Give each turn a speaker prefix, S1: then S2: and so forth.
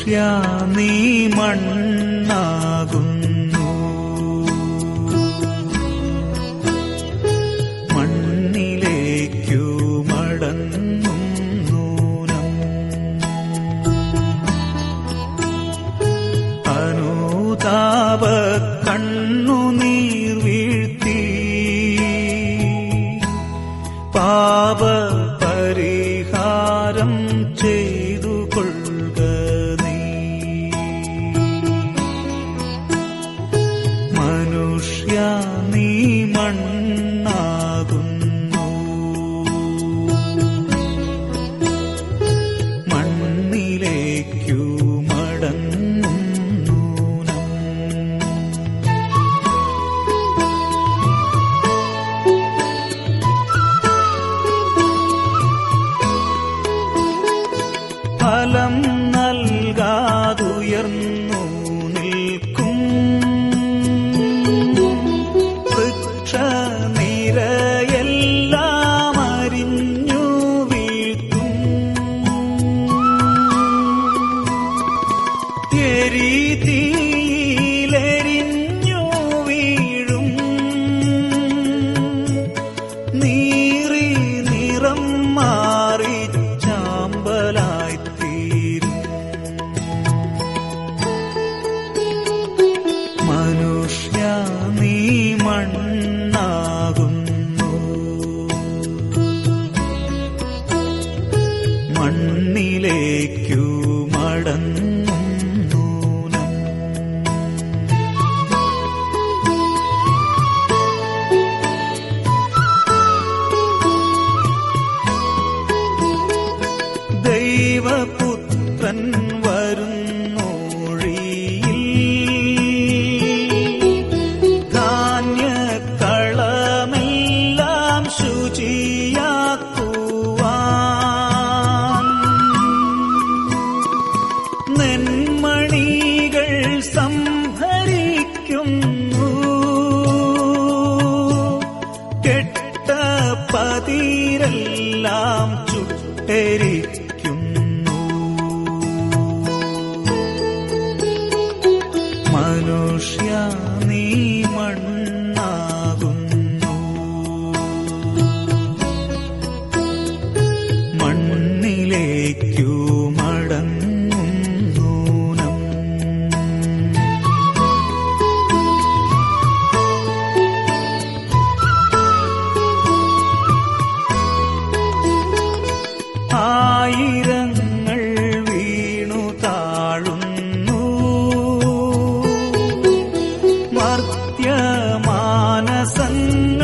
S1: മനുഷ്യ നീ മണ്ണാകുന്നു മണ്ണിലേക്കു മടങ്ങും നൂനം അനുതാപ കണ്ണുനീർ വീഴ്ത്തി പാപ പരിഹാരം ചെയ്തു കൊള്ളുക നീ മനുഷ്യ നീ മണ്ണാകുന്നു മണ്ണിലേക്കു മടങ്ങും നൂനം ഫലം നൽകാതുയർന്നു നിൽക്കും വൃക്ഷനിരയെല്ലാം അരിഞ്ഞു വീഴ്ത്തും എരിതീയിലെരിഞ്ഞു വീഴും നീറി നിറം മാറി ചാമ്പലായിത്തീരും മനുഷ്യ നീ മണ്ണാകുന്നു മണ്ണിലേക്കു മടങ്ങും നൂനം ദൈവപുത്രൻ വരുന്നോഴിയിൽ ധാന്യക്കളമെല്ലാം ശുചിയാക്കുവാൻ നെന്മണികൾ സംഭരിക്കുന്നു കെട്ട പതിരെല്ലാം ചുട്ടരിക്കുന്നു മനുഷ്യ നീ മണ്ണാകുന്നു മണ്ണിലേക്കു മടങ്ങും നൂനം ആയിരങ്ങൾ വീണു താഴുന്നു മർത്യമാനസങ്ങൾ